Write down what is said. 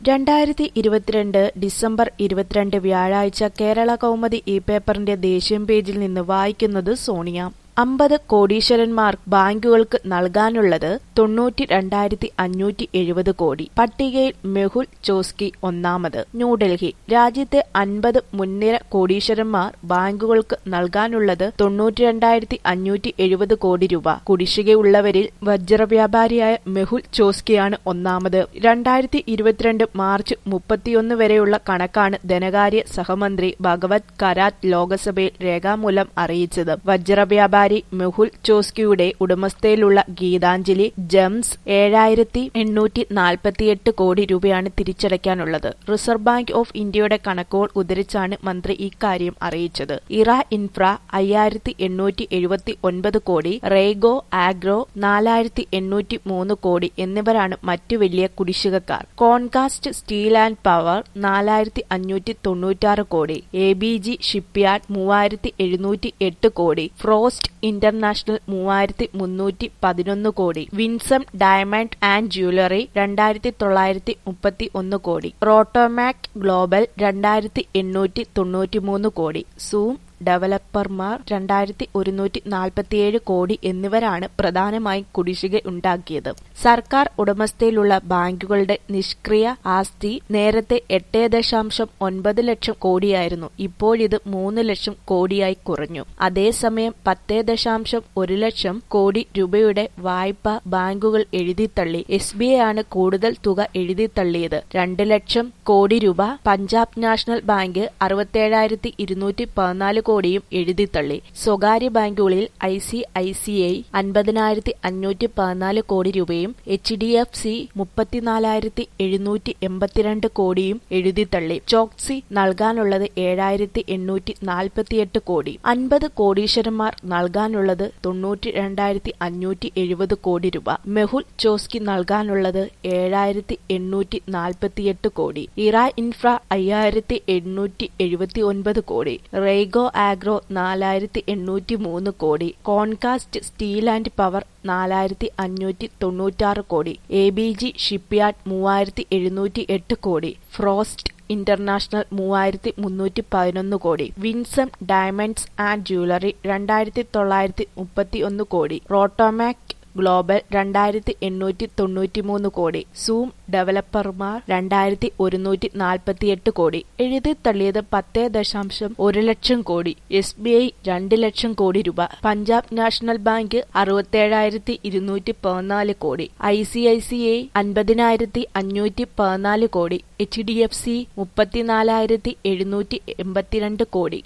രണ്ടായിരത്തി ഇരുപത്തിരണ്ട് ഡിസംബർ ഇരുപത്തിരണ്ട് വ്യാഴാഴ്ച കേരള കൗമുദി ഈ പേപ്പറിന്റെ ദേശീയം പേജിൽ നിന്ന് വായിക്കുന്നത് സോണിയ അമ്പത് കോടീശ്വരന്മാർക്ക് ബാങ്കുകൾക്ക് നൽകാനുള്ളത് തൊണ്ണൂറ്റി രണ്ടായിരത്തി അഞ്ഞൂറ്റി എഴുപത് കോടി പട്ടികയിൽ മെഹുൽ ചോസ്കി ഒന്നാമത് ന്യൂഡൽഹി രാജ്യത്തെ അൻപത് മുൻനിര കോടീശ്വരന്മാർ ബാങ്കുകൾക്ക് നൽകാനുള്ളത് തൊണ്ണൂറ്റി രണ്ടായിരത്തി അഞ്ഞൂറ്റി എഴുപത് കോടി രൂപ കുടിശ്ശികയുള്ളവരിൽ വജ്രവ്യാപാരിയായ മെഹുൽ ചോസ്കിയാണ് ഒന്നാമത് രണ്ടായിരത്തി ഇരുപത്തിരണ്ട് മാർച്ച് മുപ്പത്തിയൊന്ന് വരെയുള്ള കണക്കാണ് ധനകാര്യ സഹമന്ത്രി ഭഗവത് കരാറ്റ് ലോക്സഭയിൽ രേഖാമൂലം അറിയിച്ചത് വജ്രവ്യാപാരി മെഹുൽ ചോസ്കിയുടെ ഉടമസ്ഥയിലുള്ള ഗീതാഞ്ജലി ജെംസ് ഏഴായിരത്തി എണ്ണൂറ്റി നാൽപ്പത്തിയെട്ട് കോടി രൂപയാണ് തിരിച്ചടയ്ക്കാനുള്ളത് റിസർവ് ബാങ്ക് ഓഫ് ഇന്ത്യയുടെ കണക്കുകൾ ഉദ്ധരിച്ചാണ് മന്ത്രി ഇക്കാര്യം അറിയിച്ചത് ഇറ ഇൻഫ്ര അയ്യായിരത്തി എണ്ണൂറ്റി എഴുപത്തി ഒൻപത് കോടി റേഗോ ആഗ്രോ നാലായിരത്തി എണ്ണൂറ്റി മൂന്ന് കോടി എന്നിവരാണ് മറ്റു വലിയ കുടിശ്ശികക്കാർ കോൺകാസ്റ്റ് സ്റ്റീൽ ആൻഡ് പവർ നാലായിരത്തി അഞ്ഞൂറ്റി തൊണ്ണൂറ്റാറ് കോടി എ ബി ജി ഷിപ്പ്യാർഡ് മൂവായിരത്തി എഴുന്നൂറ്റി എട്ട് കോടി ഫ്രോസ്റ്റ് ഇന്റർനാഷണൽ മൂവായിരത്തി മുന്നൂറ്റി പതിനൊന്ന് കോടി വിൻസം ഡയമണ്ട് ആൻഡ് ജ്വല്ലറി രണ്ടായിരത്തി തൊള്ളായിരത്തി മുപ്പത്തി ഒന്ന് കോടി റോട്ടോമാക് ഗ്ലോബൽ രണ്ടായിരത്തി എണ്ണൂറ്റി തൊണ്ണൂറ്റി മൂന്ന് കോടി സൂം ഡെവലപ്പർമാർ രണ്ടായിരത്തി ഒരുന്നൂറ്റി നാൽപ്പത്തിയേഴ് കോടി എന്നിവരാണ് പ്രധാനമായും കുടിശ്ശിക ഉണ്ടാക്കിയത് സർക്കാർ ഉടമസ്ഥയിലുള്ള ബാങ്കുകളുടെ നിഷ്ക്രിയ ആസ്തി നേരത്തെ എട്ട് ദശാംശം ഒൻപത് ലക്ഷം കോടിയായിരുന്നു ഇപ്പോഴിത് മൂന്ന് ലക്ഷം കോടിയായി കുറഞ്ഞു അതേസമയം പത്ത് ദശാംശം ഒരു ലക്ഷം കോടി രൂപയുടെ വായ്പ ബാങ്കുകൾ എഴുതിത്തള്ളി എസ് ബി ഐ ആണ് കൂടുതൽ തുക എഴുതിത്തള്ളിയത് രണ്ട് ലക്ഷം കോടി രൂപ പഞ്ചാബ് നാഷണൽ ബാങ്ക് അറുപത്തേഴായിരത്തി ഇരുന്നൂറ്റി പതിനാല് കോടിയും എഴുതിത്തള്ളി സ്വകാര്യ ബാങ്കുകളിൽ I C I C I അൻപതിനായിരത്തി അഞ്ഞൂറ്റി പതിനാല് കോടി രൂപയും എച്ച് ഡി എഫ് സി മുപ്പത്തിനാലായിരത്തി എഴുന്നൂറ്റി എൺപത്തിരണ്ട് കോടിയും എഴുതിത്തള്ളി ചോക്സി നൽകാനുള്ളത് ഏഴായിരത്തി എണ്ണൂറ്റി നാൽപ്പത്തിയെട്ട് കോടി അൻപത് കോടീശ്വരന്മാർ നൽകാനുള്ളത് തൊണ്ണൂറ്റി രണ്ടായിരത്തി അഞ്ഞൂറ്റി എഴുപത് കോടി രൂപ മെഹുൽ ചോസ്കി നൽകാനുള്ളത് ഏഴായിരത്തി എണ്ണൂറ്റി നാൽപ്പത്തിയെട്ട് കോടി ഇറ ഇൻഫ്ര അയ്യായിരത്തി എണ്ണൂറ്റി എഴുപത്തി ഒൻപത് കോടി റേഗോ ആഗ്രോ നാലായിരത്തി എണ്ണൂറ്റി മൂന്ന് കോടി കോൺകാസ്റ്റ് സ്റ്റീൽ ആൻഡ് പവർ നാലായിരത്തി അഞ്ഞൂറ്റി തൊണ്ണൂറ്റാറ് കോടി എ ബി ജി ഷിപ്പ്യാർഡ് മൂവായിരത്തി എഴുന്നൂറ്റി എട്ട് കോടി ഫ്രോസ്റ്റ് ഇന്റർനാഷണൽ മൂവായിരത്തി മുന്നൂറ്റി പതിനൊന്ന് കോടി വിൻസം ഡയമണ്ട്സ് ആൻഡ് ജ്വല്ലറി രണ്ടായിരത്തി തൊള്ളായിരത്തി മുപ്പത്തി ഒന്ന് കോടി റോട്ടോമാക് ഗ്ലോബൽ രണ്ടായിരത്തി എണ്ണൂറ്റി തൊണ്ണൂറ്റിമൂന്ന് കോടി സൂം ഡെവലപ്പർമാർ രണ്ടായിരത്തി ഒരുന്നൂറ്റി നാൽപ്പത്തിയെട്ട് കോടി എഴുതി തള്ളിയത് പത്ത് ദശാംശം ഒരു ലക്ഷം കോടി എസ് ബി ഐ രണ്ട് ലക്ഷം കോടി രൂപ പഞ്ചാബ് നാഷണൽ ബാങ്ക് അറുപത്തേഴായിരത്തി ഇരുന്നൂറ്റി പതിനാല് കോടി I C I C I അൻപതിനായിരത്തി അഞ്ഞൂറ്റി പതിനാല് കോടി എച്ച് ഡി എഫ് സി മുപ്പത്തിനാലായിരത്തി എഴുന്നൂറ്റി എൺപത്തിരണ്ട് കോടി